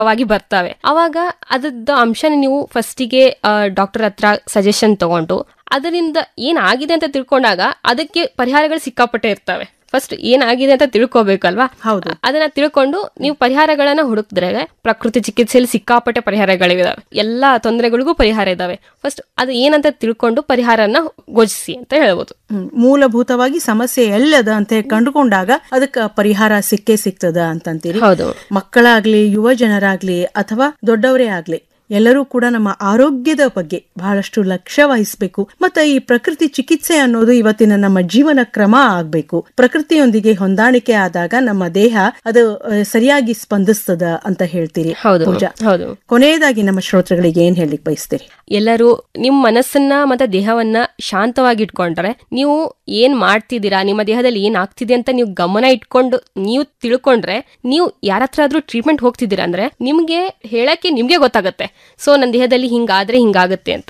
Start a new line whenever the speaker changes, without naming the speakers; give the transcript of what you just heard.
ವಾಗಿ ಬರ್ತವೆ ಅವಾಗ ಅದ್ರದ್ದು ಅಂಶನ ನೀವು ಫಸ್ಟಿಗೆ ಡಾಕ್ಟರ್ ಹತ್ರ ಸಜೆಷನ್ ತಗೊಂಡು ಅದರಿಂದ ಏನಾಗಿದೆ ಅಂತ ತಿಳ್ಕೊಂಡಾಗ ಅದಕ್ಕೆ ಪರಿಹಾರಗಳು ಸಿಕ್ಕಾಪಟ್ಟೆ ಇರ್ತವೆ ಫಸ್ಟ್ ಏನಾಗಿದೆ ಅಂತ ತಿಳ್ಕೊಬೇಕಲ್ವಾ
ಹೌದು.
ಅದನ್ನ ತಿಳ್ಕೊಂಡು ನೀವು ಪರಿಹಾರಗಳನ್ನ ಹುಡುಕಿದ್ರೆ ಪ್ರಕೃತಿ ಚಿಕಿತ್ಸೆಯಲ್ಲಿ ಸಿಕ್ಕಾಪಟ್ಟೆ ಪರಿಹಾರಗಳಿದಾವೆ ಎಲ್ಲಾ ತೊಂದರೆಗಳಿಗೂ ಪರಿಹಾರ ಇದಾವೆ ಫಸ್ಟ್ ಅದು ಏನಂತ ತಿಳ್ಕೊಂಡು ಪರಿಹಾರನ ಘೋಷಿಸಿ ಅಂತ ಹೇಳ್ಬೋದು
ಹ್ಮ್. ಮೂಲಭೂತವಾಗಿ ಸಮಸ್ಯೆ ಎಲ್ಲದ ಅಂತ ಹೇಳಿ ಕಂಡುಕೊಂಡಾಗ ಅದಕ್ಕ ಪರಿಹಾರ ಸಿಕ್ಕೇ ಸಿಗ್ತದ ಅಂತಂತೀರಿ
ಹೌದು
ಮಕ್ಕಳಾಗ್ಲಿ ಯುವ ಜನರಾಗ್ಲಿ ಅಥವಾ ದೊಡ್ಡವರೇ ಆಗ್ಲಿ ಎಲ್ಲರೂ ಕೂಡ ನಮ್ಮ ಆರೋಗ್ಯದ ಬಗ್ಗೆ ಬಹಳಷ್ಟು ಲಕ್ಷ್ಯ ವಹಿಸಬೇಕು ಮತ್ತೆ ಈ ಪ್ರಕೃತಿ ಚಿಕಿತ್ಸೆ ಅನ್ನೋದು ಇವತ್ತಿನ ನಮ್ಮ ಜೀವನ ಕ್ರಮ ಆಗ್ಬೇಕು ಪ್ರಕೃತಿಯೊಂದಿಗೆ ಹೊಂದಾಣಿಕೆ ಆದಾಗ ನಮ್ಮ ದೇಹ ಅದು ಆ, ಸರಿಯಾಗಿ ಸ್ಪಂದಿಸ್ತದ ಅಂತ ಹೇಳ್ತೀರಿ
ಹೌದು
ಪೂಜಾ
ಹೌದು
ಕೊನೆಯದಾಗಿ ನಮ್ಮ ಶ್ರೋತೃಗಳಿಗೆ ಏನ್ ಹೇಳಿಕ್ ಬಯಸ್ತೀರಿ
ಎಲ್ಲರೂ ನಿಮ್ ಮನಸ್ಸನ್ನ ಮತ್ತೆ ದೇಹವನ್ನ ಶಾಂತವಾಗಿ ಇಟ್ಕೊಂಡ್ರೆ ನೀವು ಏನ್ ಮಾಡ್ತಿದ್ದೀರಾ ನಿಮ್ಮ ದೇಹದಲ್ಲಿ ಏನ್ ಆಗ್ತಿದೆ ಅಂತ ನೀವು ಗಮನ ಇಟ್ಕೊಂಡು ನೀವು ತಿಳ್ಕೊಂಡ್ರೆ ನೀವು ಯಾರ ಹತ್ರ ಆದ್ರೂ ಟ್ರೀಟ್ಮೆಂಟ್ ಹೋಗ್ತಿದ್ದೀರಾ ಅಂದ್ರೆ ನಿಮ್ಗೆ ಹೇಳಕ್ಕೆ ನಿಮ್ಗೆ ಗೊತ್ತಾಗತ್ತೆ ಸೊ ನನ್ನ ದೇಹದಲ್ಲಿ ಹಿಂಗಾದ್ರೆ ಹಿಂಗಾಗತ್ತೆ ಅಂತ